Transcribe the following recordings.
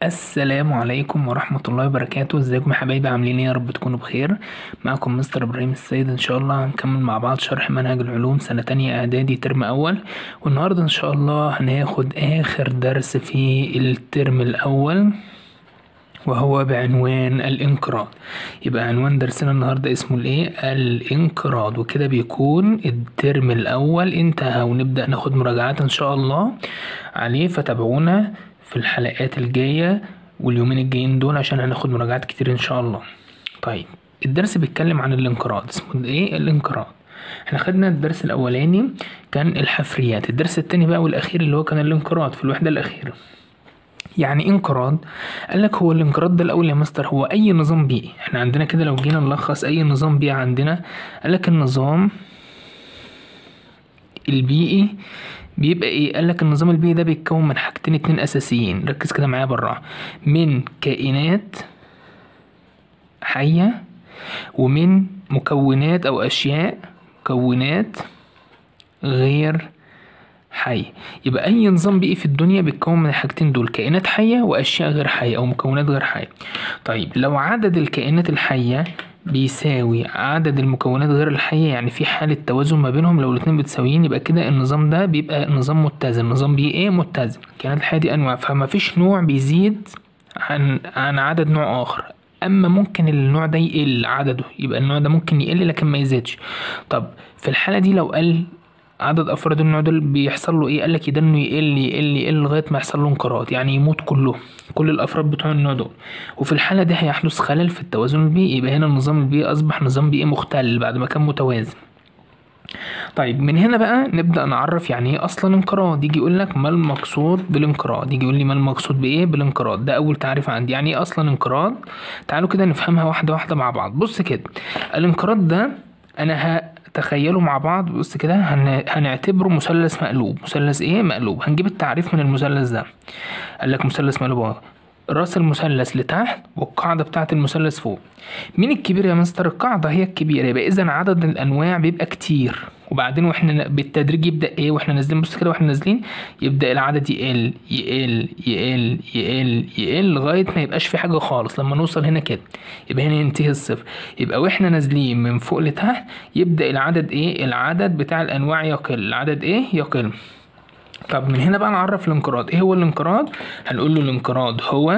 السلام عليكم ورحمة الله وبركاته ازيكم يا حبايبي عاملين ايه يا رب تكونوا بخير معكم مستر ابراهيم السيد ان شاء الله هنكمل مع بعض شرح منهج العلوم سنة تانية اعدادي ترم اول والنهاردة ان شاء الله هناخد اخر درس في الترم الاول وهو بعنوان الانقراض يبقى عنوان درسنا النهارده اسمه الايه الانقراض وكده بيكون الترم الاول انتهى ونبدا ناخد مراجعات ان شاء الله عليه فتابعونا في الحلقات الجايه واليومين الجايين دول عشان هناخد مراجعات كتير ان شاء الله طيب الدرس بيتكلم عن الانقراض اسمه ايه الانقراض احنا خدنا الدرس الاولاني كان الحفريات الدرس التاني بقى والاخير اللي هو كان الانقراض في الوحده الاخيره يعني انقراض قال لك هو الانقراض ده الاول يا مستر هو اي نظام بيئي احنا عندنا كده لو جينا نلخص اي نظام بيئي عندنا قال لك النظام البيئي بيبقى ايه قال لك النظام البيئي ده بيتكون من حاجتين اتنين اساسيين ركز كده معايا بالراحه من كائنات حيه ومن مكونات او اشياء مكونات غير حي يبقى اي نظام بيئي في الدنيا بيتكون من الحاجتين دول كائنات حيه واشياء غير حيه او مكونات غير حيه طيب لو عدد الكائنات الحيه بيساوي عدد المكونات غير الحيه يعني في حاله توازن ما بينهم لو الاتنين متساويين يبقى كده النظام ده بيبقى نظام متزن نظام بيئي متزن الكائنات الحيه دي انواع فما فيش نوع بيزيد عن عن عدد نوع اخر اما ممكن النوع ده يقل عدده يبقى النوع ده ممكن يقل لكن ما يزيدش طب في الحاله دي لو قل عدد افراد النوع دول بيحصل له ايه قال لك ده انه يقل يقل يقل لغايه ما يحصل له انقراض يعني يموت كلهم كل الافراد بتوع النوع دول وفي الحاله دي هيحدث خلل في التوازن البيئي يبقى هنا النظام البيئي اصبح نظام بيئي مختل بعد ما كان متوازن طيب من هنا بقى نبدا نعرف يعني ايه اصلا انقراض يجي يقول لك ما المقصود بالانقراض يجي يقول لي ما المقصود بايه بالانقراض ده اول تعريف عندي يعني ايه اصلا انقراض تعالوا كده نفهمها واحده واحده مع بعض بص كده الانقراض ده انا ه... تخيلوا مع بعض بص كده هن... هنعتبره مثلث مقلوب مثلث ايه مقلوب هنجيب التعريف من المثلث ده قال لك مثلث مقلوب اهو راس المثلث لتحت والقاعدة بتاعة المثلث فوق مين الكبير يا مستر القاعدة هي الكبيرة يبقى إذا عدد الأنواع بيبقى كتير وبعدين واحنا بالتدريج يبدا ايه واحنا نازلين بص كده واحنا نازلين يبدا العدد يقل يقل يقل يقل يقل لغايه ما يبقاش في حاجه خالص لما نوصل هنا كده يبقى هنا ينتهي الصفر يبقى واحنا نازلين من فوق لتحت يبدا العدد ايه العدد بتاع الانواع يقل العدد ايه يقل طب من هنا بقى نعرف الانقراض ايه هو الانقراض هنقول له الانقراض هو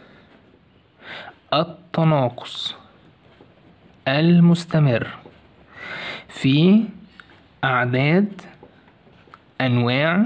التناقص المستمر في أعداد أنواع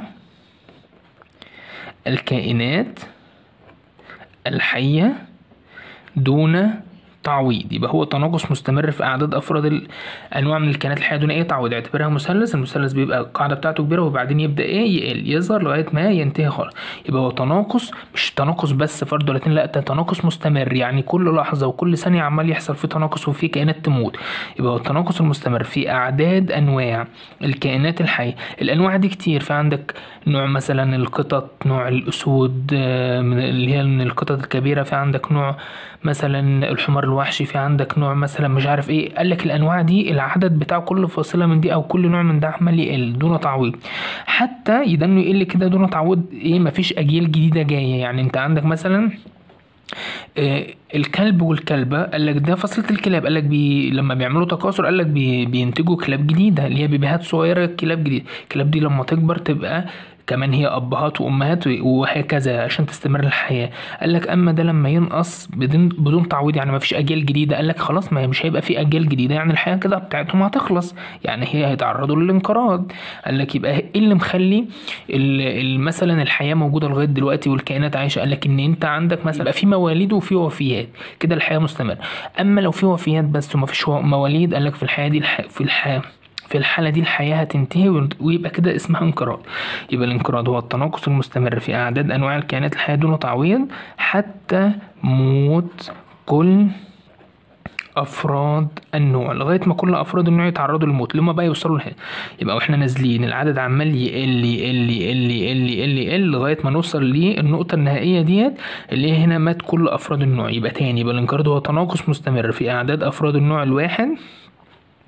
الكائنات الحية دون تعويض يبقى هو تناقص مستمر في اعداد افراد الانواع من الكائنات الحيه دون اي تعويض اعتبرها مثلث المثلث بيبقى القاعده بتاعته كبيره وبعدين يبدا ايه يقل يظهر لغايه ما ينتهي خالص يبقى هو تناقص مش تناقص بس فرد ولا اتنين لا ده تناقص مستمر يعني كل لحظه وكل ثانيه عمال يحصل فيه تناقص وفي كائنات تموت يبقى هو التناقص المستمر في اعداد انواع الكائنات الحيه الانواع دي كتير في عندك نوع مثلا القطط نوع الاسود اللي هي من القطط الكبيره في عندك نوع مثلا الحمار الوحشي في عندك نوع مثلا مش عارف ايه قال لك الانواع دي العدد بتاع كل فاصله من دي او كل نوع من ده عمال يقل دون تعويض حتى يدنه يقل كده دون تعويض ايه مفيش اجيال جديده جايه يعني انت عندك مثلا إيه الكلب والكلبة قال لك ده فصيلة الكلاب قال لك بي لما بيعملوا تكاثر قال لك بي بينتجوا كلاب جديدة اللي هي بيبيهات صغيرة كلاب جديدة الكلاب دي لما تكبر تبقى كمان هي ابهات وامهات وهكذا عشان تستمر الحياه قال لك اما ده لما ينقص بدون بدون تعويض يعني ما فيش اجيال جديده قال لك خلاص ما مش هيبقى في اجيال جديده يعني الحياه كده بتاعتهم هتخلص يعني هي هيتعرضوا للانقراض قال لك يبقى ايه اللي مخلي مثلا الحياه موجوده لغايه دلوقتي والكائنات عايشه قال لك ان انت عندك مثلا يبقى في مواليد وفي وفيات كده الحياه مستمره اما لو في وفيات بس وما فيش مواليد قال لك في الحياه دي الح... في الحياه في الحالة دي الحياة هتنتهي ويبقى كده اسمها انقراض يبقى الانقراض هو التناقص المستمر في أعداد أنواع الكائنات الحية دون تعويض حتى موت كل افراد النوع لغايه ما كل افراد النوع يتعرضوا للموت لما بقى يوصلوا لهنا يبقى واحنا نازلين العدد عمال يقل يقل يقل يقل يقل يقل لغايه ما نوصل للنقطه النهائيه ديت اللي هي هنا مات كل افراد النوع يبقى تاني يبقى الانقراض هو تناقص مستمر في اعداد افراد النوع الواحد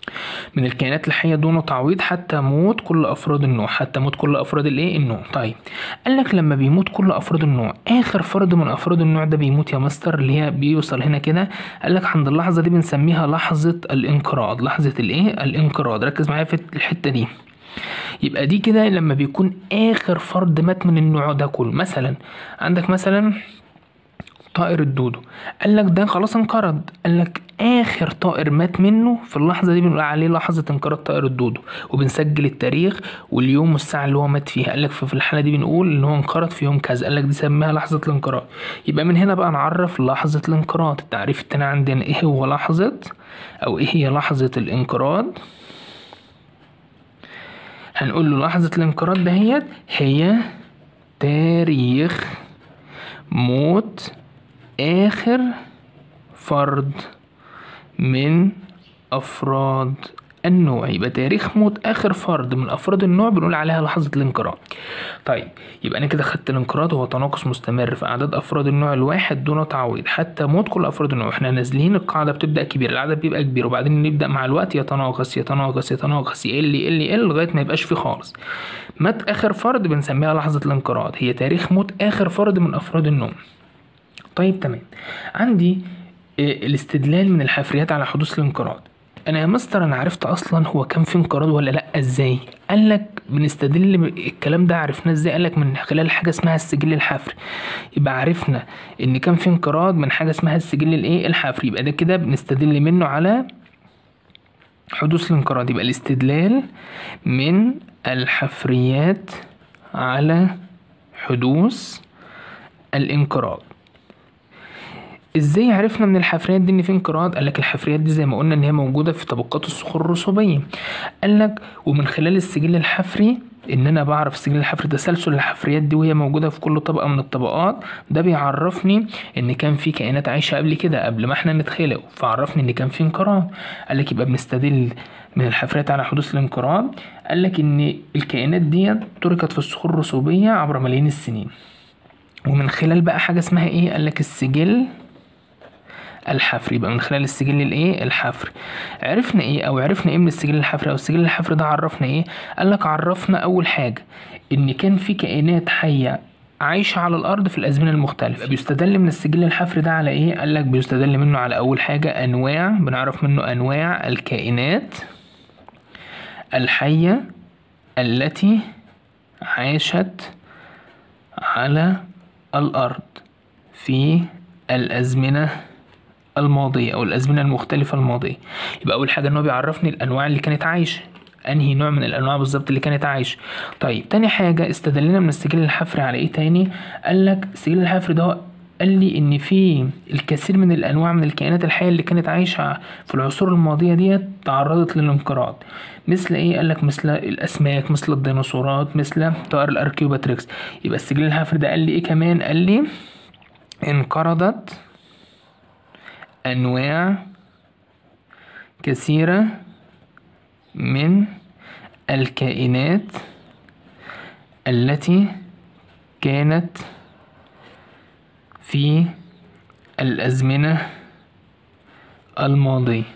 من الكائنات الحية دون تعويض حتى موت كل أفراد النوع حتى موت كل أفراد الإيه النوع طيب قال لك لما بيموت كل أفراد النوع آخر فرد من أفراد النوع ده بيموت يا مستر اللي هي بيوصل هنا كده قال لك عند اللحظة دي بنسميها لحظة الانقراض لحظة الإيه الانقراض ركز معايا في الحتة دي يبقى دي كده لما بيكون آخر فرد مات من النوع ده كله مثلا عندك مثلا طائر الدودو قال لك ده خلاص انقرض قال لك اخر طائر مات منه في اللحظه دي بنقول عليه لحظه انقراض طائر الدودو وبنسجل التاريخ واليوم والساعه اللي هو مات فيها قال لك في الحاله دي بنقول ان هو انقرض في يوم كذا قال لك دي سميها لحظه الانقراض يبقى من هنا بقى نعرف لحظه الانقراض التعريف التاني عندنا ايه هو لحظه او ايه هي لحظه الانقراض هنقول له لحظه الانقراض دهيت هي تاريخ موت آخر فرد من أفراد النوع يبقى تاريخ موت آخر فرد من أفراد النوع بنقول عليها لحظة الانقراض طيب يبقى أنا كده خدت الانقراض هو تناقص مستمر في أعداد أفراد النوع الواحد دون تعويض حتى موت كل أفراد النوع احنا نازلين القاعدة بتبدأ كبيرة العدد بيبقى كبير وبعدين نبدأ مع الوقت يتناقص يتناقص يتناقص يقل يقل يقل لغاية ما يبقاش فيه خالص مات آخر فرد بنسميها لحظة الانقراض هي تاريخ موت آخر فرد من أفراد النوع طيب تمام عندي الاستدلال من الحفريات على حدوث الانقراض انا يا مستر انا عرفت اصلا هو كان في انقراض ولا لا ازاي قال لك بنستدل الكلام ده عرفناه ازاي قال لك من خلال حاجه اسمها السجل الحفري يبقى عرفنا ان كان في انقراض من حاجه اسمها السجل الايه الحفري يبقى ده كده بنستدل منه على حدوث الانقراض يبقى الاستدلال من الحفريات على حدوث الانقراض ازاي عرفنا من الحفريات دي ان في انقراض قال لك الحفريات دي زي ما قلنا ان هي موجوده في طبقات الصخور الرسوبيه قال لك ومن خلال السجل الحفري ان انا بعرف السجل الحفري تسلسل الحفريات دي وهي موجوده في كل طبقه من الطبقات ده بيعرفني ان كان في كائنات عايشه قبل كده قبل ما احنا نتخلق فعرفني ان كان في انقراض قال لك يبقى بنستدل من الحفريات على حدوث الانقراض قال لك ان الكائنات دي تركت في الصخور الرسوبيه عبر ملايين السنين ومن خلال بقى حاجه اسمها ايه قال لك السجل الحفري يبقى من خلال السجل الايه الحفري عرفنا ايه او عرفنا ايه من السجل الحفري او السجل الحفري ده عرفنا ايه قال لك عرفنا اول حاجه ان كان في كائنات حيه عايشة على الأرض في الأزمنة المختلفة بيستدل من السجل الحفري ده على إيه؟ قال لك بيستدل منه على أول حاجة أنواع بنعرف منه أنواع الكائنات الحية التي عاشت على الأرض في الأزمنة الماضية أو الأزمنة المختلفة الماضية يبقى أول حاجة إن هو بيعرفني الأنواع اللي كانت عايشة أنهي نوع من الأنواع بالظبط اللي كانت عايشة طيب تاني حاجة استدلنا من السجل الحفري على إيه تاني قال لك السجل الحفري ده قال لي ان في الكثير من الانواع من الكائنات الحيه اللي كانت عايشه في العصور الماضيه ديت تعرضت للانقراض مثل ايه قال لك مثل الاسماك مثل الديناصورات مثل طائر الاركيوباتريكس يبقى السجل الحفري ده قال لي ايه كمان قال لي انقرضت أنواع كثيرة من الكائنات التي كانت في الأزمنة الماضية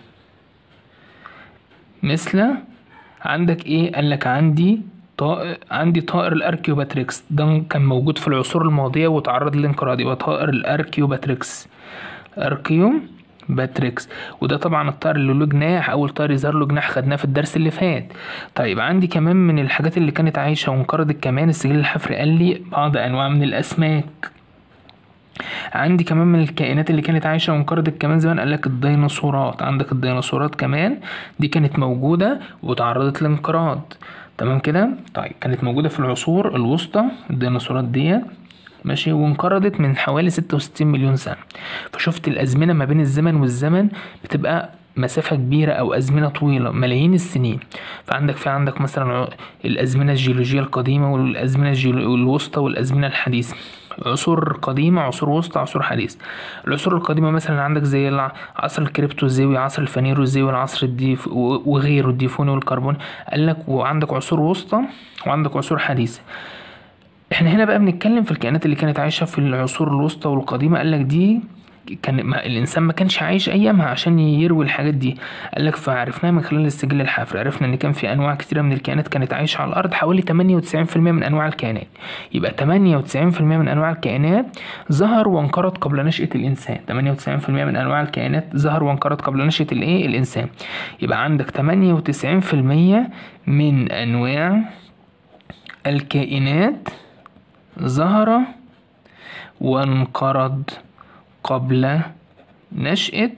مثل عندك ايه قالك عندي طائر عندي طائر الاركيوباتريكس ده كان موجود في العصور الماضية وتعرض للانقراض يبقى طائر الاركيوباتريكس اركيوم باتريكس وده طبعا الطائر اللي له جناح اول طائر يظهر له جناح خدناه في الدرس اللي فات طيب عندي كمان من الحاجات اللي كانت عايشه وانقرضت كمان السجل الحفري قال لي بعض انواع من الاسماك عندي كمان من الكائنات اللي كانت عايشه وانقرضت كمان زمان قال لك الديناصورات عندك الديناصورات كمان دي كانت موجوده وتعرضت لانقراض تمام كده طيب كانت موجوده في العصور الوسطى الديناصورات ديت ماشي وانقرضت من حوالي ستة وستين مليون سنة فشفت الأزمنة ما بين الزمن والزمن بتبقى مسافة كبيرة أو أزمنة طويلة ملايين السنين فعندك في عندك مثلا الأزمنة الجيولوجية القديمة والأزمنة الوسطى والأزمنة الحديثة عصور قديمة عصور وسطى عصور حديث العصور القديمة مثلا عندك زي عصر الكريبتوزيوي عصر الفانيروزيوي العصر الديف وغيره الديفوني والكربون قال لك وعندك عصور وسطى وعندك عصور حديثة احنا هنا بقى بنتكلم في الكائنات اللي كانت عايشة في العصور الوسطى والقديمة قالك دي كان ما الانسان ما كانش عايش ايامها عشان يروي الحاجات دي قال لك فعرفناها من خلال السجل الحفري عرفنا ان كان في انواع كتيره من الكائنات كانت عايشه على الارض حوالي 98% من انواع الكائنات يبقى 98% من انواع الكائنات ظهر وانقرض قبل نشاه الانسان 98% من انواع الكائنات ظهر وانقرض قبل نشاه الايه الانسان يبقى عندك 98% من انواع الكائنات ظهر وانقرض قبل نشأة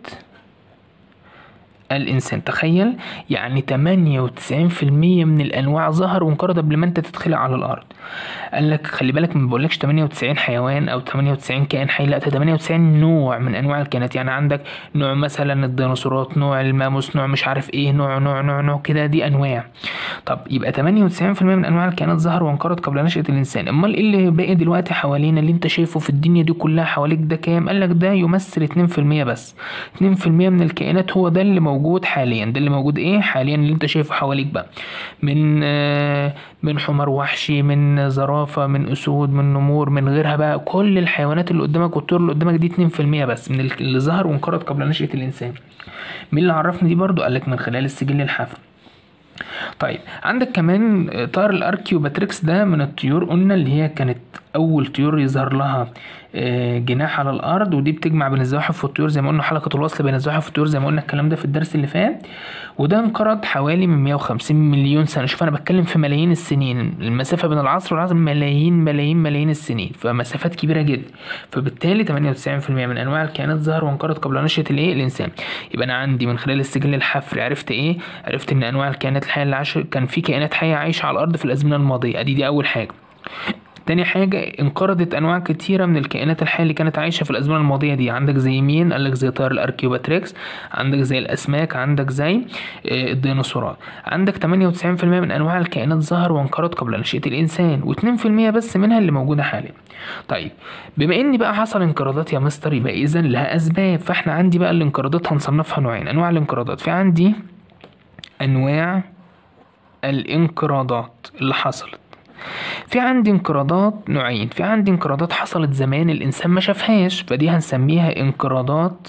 الإنسان تخيل يعني تمانية وتسعين في المية من الأنواع ظهر وانقرض قبل ما أنت تتخلق على الأرض قال لك خلي بالك ما بقولكش تمانية وتسعين حيوان أو تمانية وتسعين كائن حي لأ ده تمانية وتسعين نوع من أنواع الكائنات يعني عندك نوع مثلا الديناصورات نوع الماموس نوع مش عارف إيه نوع نوع نوع نوع كده دي أنواع طب يبقى تمانية وتسعين في المية من أنواع الكائنات ظهر وانقرض قبل نشأة الإنسان أمال إيه اللي باقي دلوقتي حوالينا اللي أنت شايفه في الدنيا دي كلها حواليك ده كام قال لك ده يمثل اتنين في المية بس اتنين في المية من الكائنات هو ده اللي موجود حاليا ده اللي موجود ايه حاليا اللي انت شايفه حواليك بقى من آه من حمار وحشي من زرافة من أسود من نمور من غيرها بقى كل الحيوانات اللي قدامك والطيور اللي قدامك دي اتنين في المية بس من اللي ظهر وانقرض قبل نشأة الإنسان مين اللي عرفنا دي برضو قالك من خلال السجل الحفري طيب عندك كمان طائر الاركيوباتريكس ده من الطيور قلنا اللي هي كانت اول طيور يظهر لها جناح على الارض ودي بتجمع بين الزواحف والطيور زي ما قلنا حلقه الوصل بين الزواحف والطيور زي ما قلنا الكلام ده في الدرس اللي فات وده انقرض حوالي من 150 مليون سنه شوف انا بتكلم في ملايين السنين المسافه بين العصر والعصر ملايين ملايين ملايين السنين فمسافات كبيره جدا فبالتالي 98% من انواع الكائنات ظهر وانقرض قبل نشاه الايه الانسان يبقى انا عندي من خلال السجل الحفري عرفت ايه عرفت ان انواع الكائنات الحيه اللي عاش كان في كائنات حيه عايشه على الارض في الازمنه الماضيه ادي دي اول حاجه تاني حاجة انقرضت أنواع كتيرة من الكائنات الحية اللي كانت عايشة في الأزمنة الماضية دي عندك زي مين؟ قالك زي طائر الأركيوباتريكس عندك زي الأسماك عندك زي الديناصورات عندك 98% من أنواع الكائنات ظهر وانقرض قبل نشأة الإنسان و2% بس منها اللي موجودة حاليا طيب بما إن بقى حصل انقراضات يا مستر يبقى إذا لها أسباب فإحنا عندي بقى الانقراضات هنصنفها نوعين أنواع الانقراضات في عندي أنواع الانقراضات اللي حصلت في عندي انقراضات نوعين في عندي انقراضات حصلت زمان الانسان ما شافهاش فدي هنسميها انقراضات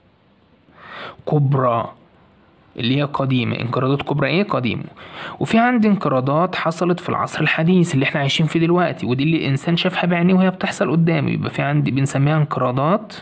كبرى اللي هي قديمة انقراضات كبرى ايه قديمة وفي عندي انقراضات حصلت في العصر الحديث اللي احنا عايشين فيه دلوقتي ودي اللي الانسان شافها بعينيه وهي بتحصل قدامه يبقى في عندي بنسميها انقراضات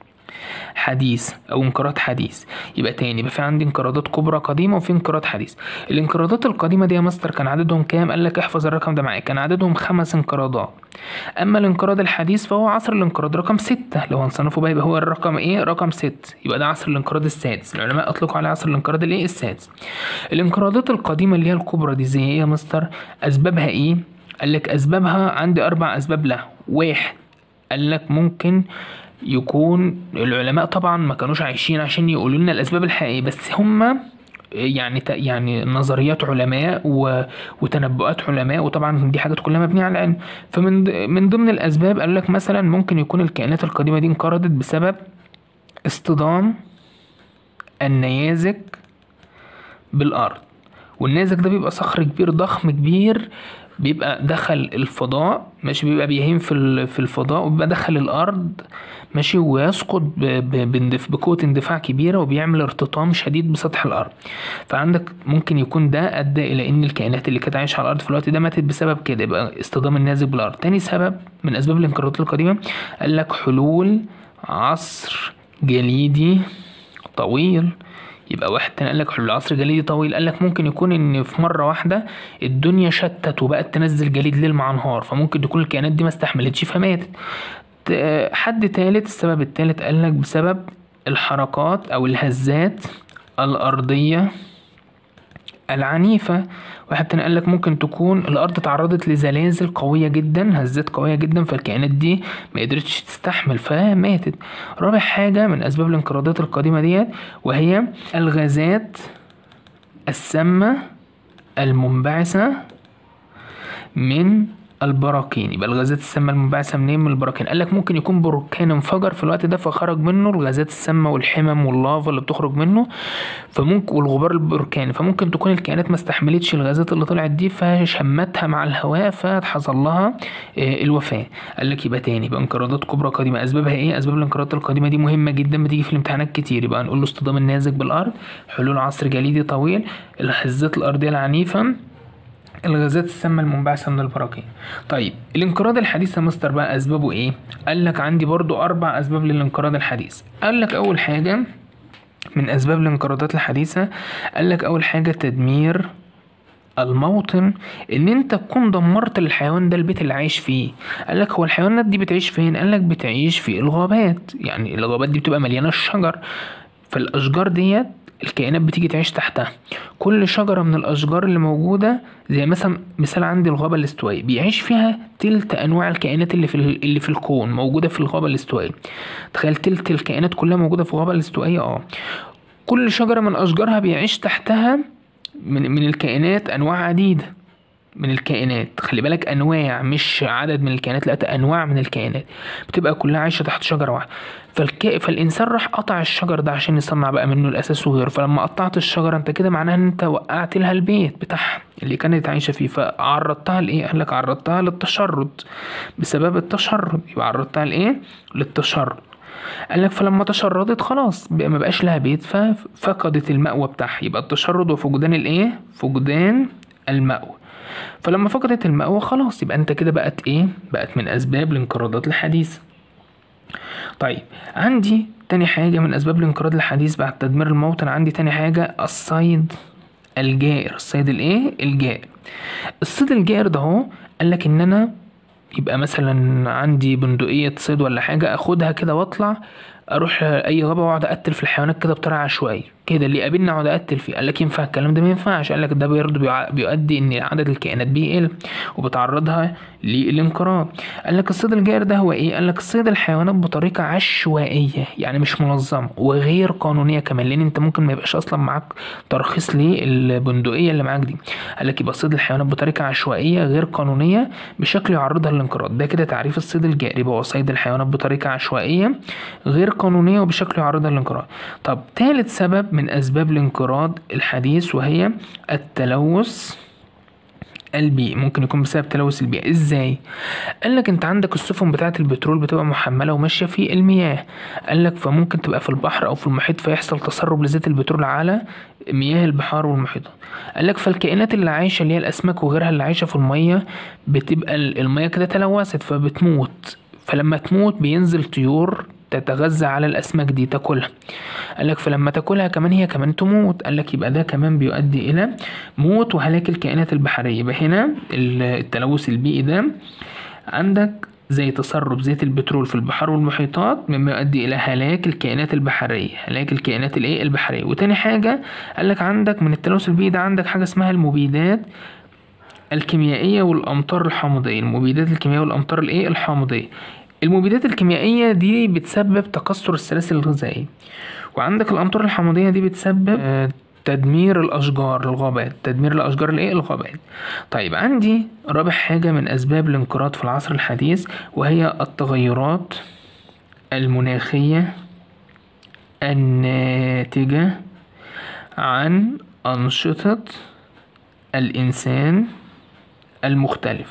حديث او انقراض حديث يبقى تاني يبقى في عندي انقراضات كبرى قديمه وفي انقراض حديث الانقراضات القديمه دي يا مستر كان عددهم كام قال لك احفظ الرقم ده معاك كان عددهم خمس انقراضات اما الانقراض الحديث فهو عصر الانقراض رقم ستة لو هنصنفه بقى يبقى هو الرقم ايه رقم ست يبقى ده عصر الانقراض السادس العلماء اطلقوا عليه عصر الانقراض الايه السادس الانقراضات القديمه اللي هي الكبرى دي زي ايه يا مستر اسبابها ايه قال لك اسبابها عندي اربع اسباب لها واحد قال لك ممكن يكون العلماء طبعا ما كانوش عايشين عشان يقولوا لنا الاسباب الحقيقيه بس هم يعني يعني نظريات علماء و... وتنبؤات علماء وطبعا دي حاجات كلها مبنيه على العلم فمن من ضمن الاسباب قال لك مثلا ممكن يكون الكائنات القديمه دي انقرضت بسبب اصطدام النيازك بالارض والنيزك ده بيبقى صخر كبير ضخم كبير بيبقى دخل الفضاء ماشي بيبقى بيهيم في في الفضاء وبيبقى دخل الارض ماشي ويسقط بقوة اندفاع كبيرة وبيعمل ارتطام شديد بسطح الأرض فعندك ممكن يكون ده أدى إلى إن الكائنات اللي كانت عايشة على الأرض في الوقت ده ماتت بسبب كده يبقى اصطدام النازل بالأرض تاني سبب من أسباب الانقراضات القديمة قال لك حلول عصر جليدي طويل يبقى واحد تاني قال لك حلول عصر جليدي طويل قال لك ممكن يكون ان في مره واحده الدنيا شتت وبقت تنزل جليد ليل مع نهار فممكن تكون الكائنات دي ما استحملتش فماتت حد تالت السبب التالت قال لك بسبب الحركات او الهزات الارضيه العنيفة واحد تاني قال لك ممكن تكون الأرض تعرضت لزلازل قوية جدا هزات قوية جدا فالكائنات دي ما قدرتش تستحمل فماتت رابع حاجة من أسباب الانقراضات القديمة ديت وهي الغازات السامة المنبعثة من البراكين يبقى الغازات السامة المنبعثة منين من البراكين قال لك ممكن يكون بركان انفجر في الوقت ده فخرج منه الغازات السامة والحمم واللافا اللي بتخرج منه فممكن والغبار البركاني فممكن تكون الكائنات ما استحملتش الغازات اللي طلعت دي فشمتها مع الهواء فحصل لها آه، الوفاة قال لك يبقى تاني يبقى انقراضات كبرى قديمة اسبابها ايه اسباب الانقراضات القديمة دي مهمة جدا بتيجي في الامتحانات كتير يبقى هنقول له اصطدام النازك بالارض حلول عصر جليدي طويل الهزات الارضية العنيفة الغازات السامة المنبعثة من البراكين طيب الانقراض الحديث يا مستر بقى أسبابه إيه؟ قال لك عندي برضو أربع أسباب للانقراض الحديث قال لك أول حاجة من أسباب الانقراضات الحديثة قال لك أول حاجة تدمير الموطن ان انت تكون دمرت للحيوان ده البيت اللي عايش فيه قال لك هو الحيوانات دي بتعيش فين قال لك بتعيش في الغابات يعني الغابات دي بتبقى مليانه الشجر فالاشجار ديت الكائنات بتيجي تعيش تحتها كل شجرة من الأشجار اللي موجودة زي مثلا مثال عندي الغابة الاستوائية بيعيش فيها تلت أنواع الكائنات اللي في ال- اللي في الكون موجودة في الغابة الاستوائية تخيل تلت الكائنات كلها موجودة في الغابة الاستوائية اه كل شجرة من أشجارها بيعيش تحتها من من الكائنات أنواع عديدة من الكائنات خلي بالك انواع مش عدد من الكائنات لا ده انواع من الكائنات بتبقى كلها عايشه تحت شجره واحده فالك... فالانسان راح قطع الشجر ده عشان يصنع بقى منه الاساس وغيره فلما قطعت الشجره انت كده معناها ان انت وقعت لها البيت بتاعها اللي كانت عايشه فيه فعرضتها لايه قال لك عرضتها للتشرد بسبب التشرد يبقى عرضتها لايه للتشرد قال لك فلما تشردت خلاص بقى ما بقاش لها بيت ففقدت المأوى بتاعها يبقى التشرد وفقدان الايه فقدان المأوى فلما فقدت المأوى خلاص يبقى انت كده بقت ايه بقت من اسباب الانقراضات الحديثة طيب عندي تاني حاجة من اسباب الانقراض الحديث بعد تدمير الموطن عندي تاني حاجة الصيد الجائر الصيد الايه الجائر الصيد الجائر ده اهو قال لك ان انا يبقى مثلا عندي بندقية صيد ولا حاجة اخدها كده واطلع اروح اي غابة واقعد اقتل في الحيوانات كده بطريقة عشوائية كده اللي يقابلني اقعد اقتل فيه قال لك ينفع الكلام ده ما ينفعش قال لك ده برضه بيع- بيؤدي ان عدد الكائنات بيقل وبتعرضها للانقراض قال لك الصيد الجائر ده هو ايه قال لك صيد الحيوانات بطريقة عشوائية يعني مش منظمة وغير قانونية كمان لان انت ممكن ما يبقاش اصلا معاك ترخيص للبندقية اللي معاك دي قال لك يبقى صيد الحيوانات بطريقة عشوائية غير قانونية بشكل يعرضها للانقراض ده كده تعريف الصيد الجائر يبقى هو صيد الحيوانات بطريقة عشوائية غير قانونية وبشكل يعرضها للانقراض طب تالت سبب من أسباب الانقراض الحديث وهي التلوث البيئي ممكن يكون بسبب تلوث البيئة ازاي قال لك انت عندك السفن بتاعة البترول بتبقى محملة وماشية في المياه قال لك فممكن تبقى في البحر او في المحيط فيحصل تسرب لزيت البترول على مياه البحار والمحيطات قال لك فالكائنات اللي عايشة اللي هي الاسماك وغيرها اللي عايشة في المية بتبقى ال- المياه كده تلوثت فبتموت فلما تموت بينزل طيور تتغذى على الاسماك دي تاكلها قال لك فلما تاكلها كمان هي كمان تموت قال لك يبقى ده كمان بيؤدي الى موت وهلاك الكائنات البحريه يبقى هنا ال- التلوث البيئي ده عندك زي تسرب زيت البترول في البحار والمحيطات مما يؤدي الى هلاك الكائنات البحريه هلاك الكائنات الايه البحريه وتاني حاجه قال لك عندك من التلوث البيئي ده عندك حاجه اسمها المبيدات الكيميائية والأمطار الحامضية المبيدات الكيميائية والأمطار الإيه الحامضية المبيدات الكيميائية دي بتسبب تكسر السلاسل الغذائية وعندك الأمطار الحامضية دي بتسبب آه، تدمير الأشجار الغابات تدمير الأشجار الإيه الغابات طيب عندي رابع حاجة من أسباب الانقراض في العصر الحديث وهي التغيرات المناخية الناتجة عن أنشطة الإنسان المختلفة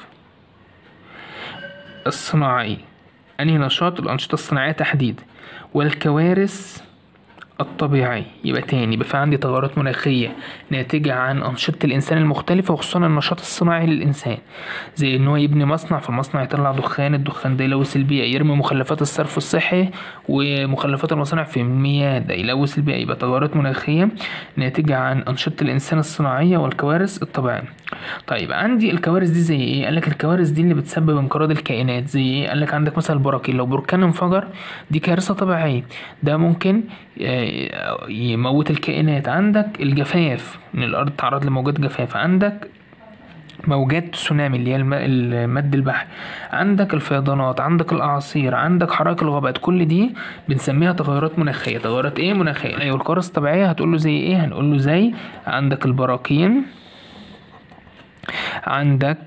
الصناعية أنهي نشاط الأنشطة الصناعية تحديدا والكوارث الطبيعية يبقى تاني يبقى في عندي تغيرات مناخية ناتجة عن أنشطة الإنسان المختلفة وخصوصا النشاط الصناعي للإنسان زي إن هو يبني مصنع في المصنع يطلع دخان الدخان ده يلوث البيئة يرمي مخلفات الصرف الصحي ومخلفات المصانع في المياه ده يلوث البيئة يبقى تغيرات مناخية ناتجة عن أنشطة الإنسان الصناعية والكوارث الطبيعية طيب عندي الكوارث دي زي ايه قالك الكوارث دي اللي بتسبب انقراض الكائنات زي ايه قالك عندك مثلا البراكين لو بركان انفجر دي كارثة طبيعية ده ممكن آه، يموت الكائنات عندك الجفاف ان الارض تعرض لموجات جفاف عندك موجات تسونامي اللي هي الم- المد البحري عندك الفيضانات عندك الاعاصير عندك حرائق الغابات كل دي بنسميها تغيرات مناخيه تغيرات ايه مناخيه ايوه الكوارث الطبيعيه هتقول له زي ايه هنقول له زي عندك البراكين عندك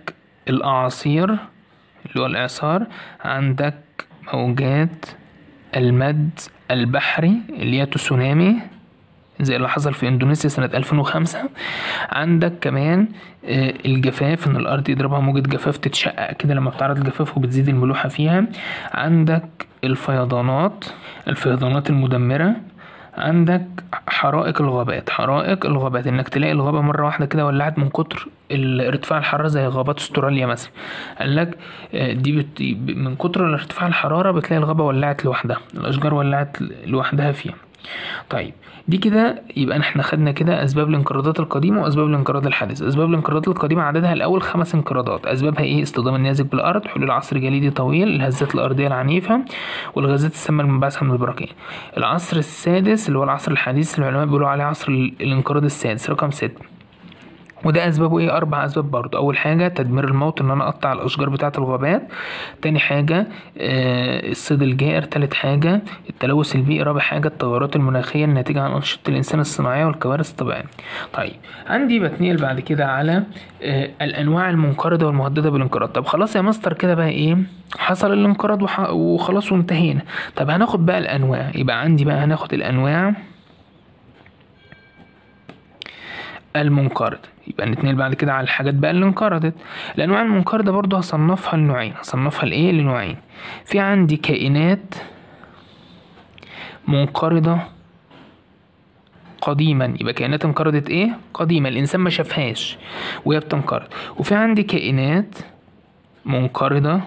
الأعاصير اللي هو الإعصار عندك موجات المد البحري اللي هي تسونامي زي اللي حصل في اندونيسيا سنة 2005 عندك كمان آه، الجفاف ان الارض يضربها موجة جفاف تتشقق كده لما بتعرض الجفاف وبتزيد الملوحة فيها عندك الفيضانات الفيضانات المدمرة عندك حرائق الغابات حرائق الغابات انك تلاقي الغابة مرة واحدة كده ولعت من كتر ال- ارتفاع الحرارة زي غابات استراليا مثلا قال لك آه، دي بت... من كتر ارتفاع الحرارة بتلاقي الغابة ولعت لوحدها الاشجار ولعت لوحدها فيها طيب دي كده يبقى احنا خدنا كده اسباب الانقراضات القديمه واسباب الانقراض الحادث اسباب الانقراضات القديمه عددها الاول خمس انقراضات اسبابها ايه اصطدام النيازك بالارض حلول عصر جليدي طويل الهزات الارضيه العنيفه والغازات السامه المنبعثه من البراكين العصر السادس اللي هو العصر الحديث العلماء بيقولوا عليه عصر ال- الانقراض السادس رقم ستة وده اسبابه ايه اربع اسباب برضه اول حاجه تدمير الموت ان انا اقطع الاشجار بتاعه الغابات تاني حاجه آه الصيد الجائر تالت حاجه التلوث البيئي رابع حاجه التغيرات المناخيه الناتجه عن انشطه الانسان الصناعيه والكوارث الطبيعيه طيب عندي بتنقل بعد كده على آه الانواع المنقرضه والمهدده بالانقراض طب خلاص يا مستر كده بقى ايه حصل الانقراض وح- وخلاص وانتهينا طب هناخد بقى الانواع يبقى عندي بقى هناخد الانواع المنقرض يبقى نتنقل بعد كده على الحاجات بقى اللي انقرضت الانواع المنقرضه برضو هصنفها لنوعين هصنفها لايه لنوعين في عندي كائنات منقرضه قديما يبقى كائنات انقرضت ايه قديما الانسان ما شافهاش وهي بتنقرض وفي عندي كائنات منقرضه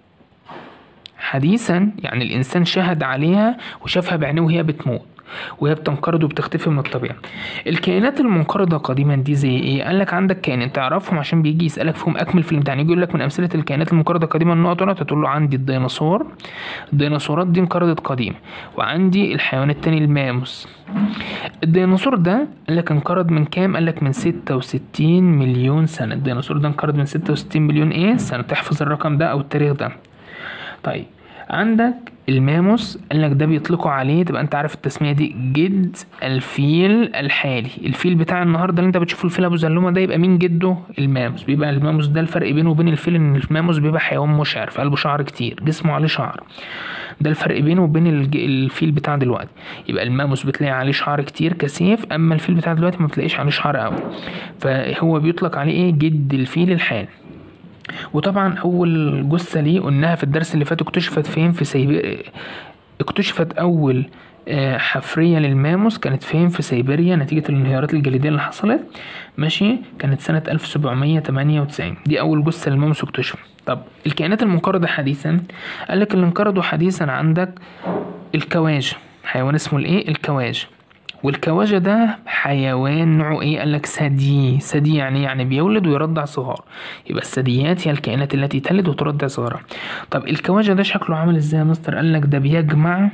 حديثا يعني الانسان شهد عليها وشافها بعينيه وهي بتموت وهي بتنقرض وبتختفي من الطبيعة الكائنات المنقرضة قديما دي زي ايه قال لك عندك كائنين تعرفهم عشان بيجي يسألك فيهم اكمل في الامتحان يجي يقول لك من امثلة الكائنات المنقرضة قديما النقط هنا تقول له عندي الديناصور الديناصورات دي انقرضت قديما وعندي الحيوان التاني الماموس الديناصور ده قال لك انقرض من كام قال لك من 66 مليون سنة الديناصور ده انقرض من 66 مليون ايه سنة تحفظ الرقم ده او التاريخ ده طيب عندك الماموس قال لك ده بيطلقوا عليه تبقى انت عارف التسميه دي جد الفيل الحالي الفيل بتاع النهارده اللي انت بتشوفه الفيل ابو زلومه ده يبقى مين جده الماموس بيبقى الماموس ده الفرق بينه وبين الفيل ان الماموس بيبقى حيوان مشعر في قلبه شعر كتير جسمه عليه شعر ده الفرق بينه وبين الج- الفيل بتاع دلوقتي يبقى الماموس بتلاقي عليه شعر كتير كثيف اما الفيل بتاع دلوقتي ما بتلاقيش عليه شعر قوي فهو بيطلق عليه ايه جد الفيل الحالي وطبعا اول جثه ليه قلناها في الدرس اللي فات اكتشفت فين في سيبيريا اكتشفت اول آه، حفرية للماموس كانت فين في سيبيريا نتيجة الانهيارات الجليدية اللي حصلت ماشي كانت سنة 1798 دي أول جثة للماموس اكتشفت طب الكائنات المنقرضة حديثا قال لك اللي انقرضوا حديثا عندك الكواج حيوان اسمه الايه الكواج والكواجة ده حيوان نوعه ايه قالك ثدي ثدي يعني إيه؟ يعني بيولد ويرضع صغار يبقى الثدييات هي الكائنات التي تلد وترضع صغارها طب الكواجة ده شكله عامل ازاي يا مستر قالك ده بيجمع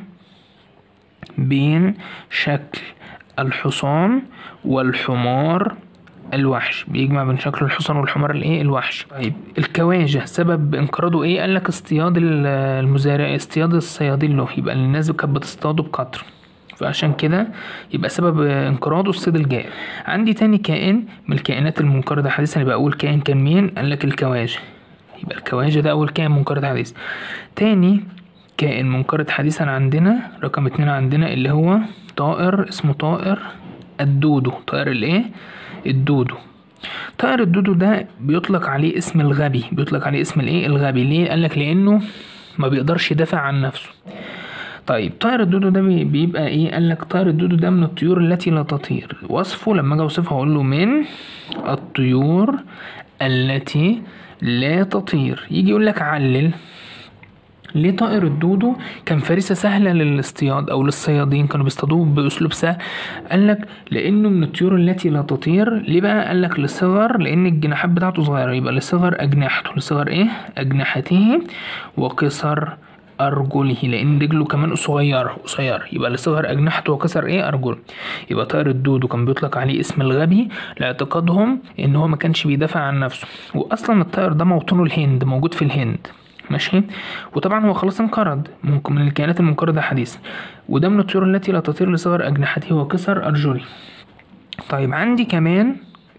بين شكل الحصان والحمار الوحش بيجمع بين شكل الحصان والحمار الايه الوحش طيب الكواجة سبب انقراضه ايه قالك اصطياد ال- المزارع اصطياد الصيادين له يبقى الناس كانت بتصطاده بكتر فعشان كده يبقى سبب انقراضه الصيد الجائر عندي تاني كائن من الكائنات المنقرضة حديثا يبقى أول كائن كان مين قالك الكواجة يبقى الكواجة ده أول كائن منقرض حديث تاني كائن منقرض حديثا عندنا رقم اتنين عندنا اللي هو طائر اسمه طائر الدودو طائر الايه الدودو طائر الدودو ده بيطلق عليه اسم الغبي بيطلق عليه اسم الايه الغبي ليه قالك لانه ما بيقدرش يدافع عن نفسه طيب طائر الدودو ده بي- بيبقى ايه قال لك طائر الدودو ده من الطيور التي لا تطير وصفه لما اجي اوصفه اقول له من الطيور التي لا تطير يجي يقول لك علل ليه طائر الدودو كان فريسة سهلة للاصطياد أو للصيادين كانوا بيصطادوه بأسلوب سهل قالك لأنه من الطيور التي لا تطير ليه بقى قالك لصغر لأن الجناحات بتاعته صغيرة يبقى لصغر أجنحته لصغر إيه أجنحته وقصر أرجله لأن رجله كمان صغيرة قصيرة يبقى لصغر أجنحته وكسر إيه أرجله يبقى طائر الدودو كان بيطلق عليه اسم الغبي لاعتقادهم إن هو ما كانش بيدافع عن نفسه وأصلا الطائر ده موطنه الهند موجود في الهند ماشي وطبعا هو خلاص انقرض ممكن من الكائنات المنقرضة حديثا وده من الطيور التي لا تطير لصغر أجنحته وكسر أرجله طيب عندي كمان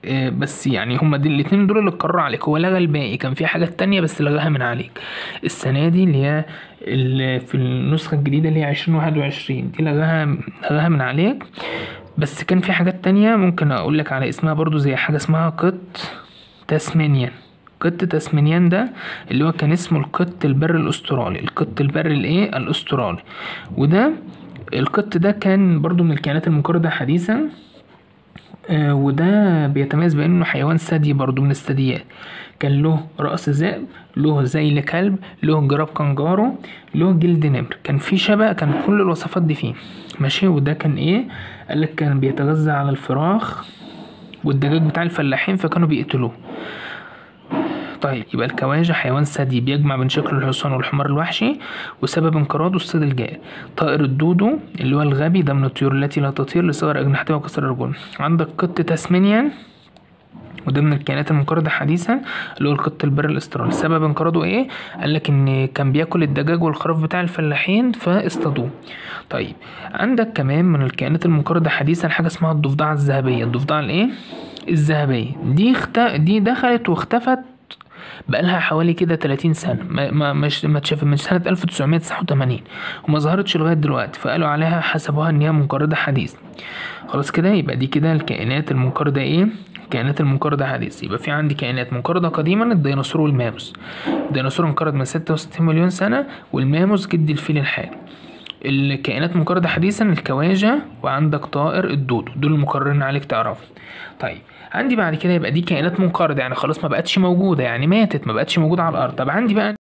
آه، بس يعني هما دي الاتنين دول اللي اتكرروا عليك هو لغى الباقي كان في حاجات تانية بس لغاها من عليك السنة دي اللي هي اللي في النسخة الجديدة اللي هي عشرين واحد وعشرين دي لغاها لغاها من عليك بس كان في حاجات تانية ممكن أقولك على اسمها برضو زي حاجة اسمها قط تاسمانيان قط تاسمانيان ده اللي هو كان اسمه القط البري الأسترالي القط البري الإيه الأسترالي وده القط ده كان برضو من الكائنات المنقرضة حديثا آه، وده بيتميز بانه حيوان ثدي برضو من الثدييات كان له رأس ذئب له ذيل كلب له جراب كنجارو له جلد نمر كان في شبه كان كل الوصفات دي فيه ماشي وده كان ايه قالك كان بيتغذى على الفراخ والدجاج بتاع الفلاحين فكانوا بيقتلوه طيب يبقى الكواجة حيوان ثدي بيجمع بين شكل الحصان والحمار الوحشي وسبب انقراضه الصيد الجائر طائر الدودو اللي هو الغبي ده من الطيور التي لا تطير لصغر أجنحتها وكسر رجلها عندك قط تاسمانيان وده من الكائنات المنقرضة حديثا اللي هو القط البري الاسترالي سبب انقراضه ايه؟ قالك ان كان بياكل الدجاج والخراف بتاع الفلاحين فاصطادوه طيب عندك كمان من الكائنات المنقرضة حديثا حاجة اسمها الضفدعة الذهبية الضفدعة الايه؟ الذهبية دي اخت... دي دخلت واختفت بقالها حوالي كده 30 سنة ما ما مش ما اتشاف من سنة 1989 وما ظهرتش لغاية دلوقتي فقالوا عليها حسبوها ان هي منقرضة حديث خلاص كده يبقى دي كده الكائنات المنقرضة ايه الكائنات المنقرضة حديث يبقى في عندي كائنات منقرضة قديما الديناصور والماموس الديناصور انقرض من 66 مليون سنة والماموس جدي الفيل الحالي الكائنات منقرضة حديثا الكواجة وعندك طائر الدودو دول المقررين عليك تعرفهم طيب عندي بعد كده يبقى دي كائنات منقرضة يعني خلاص ما بقتش موجودة يعني ماتت ما بقتش موجودة على الأرض طب عندي بقى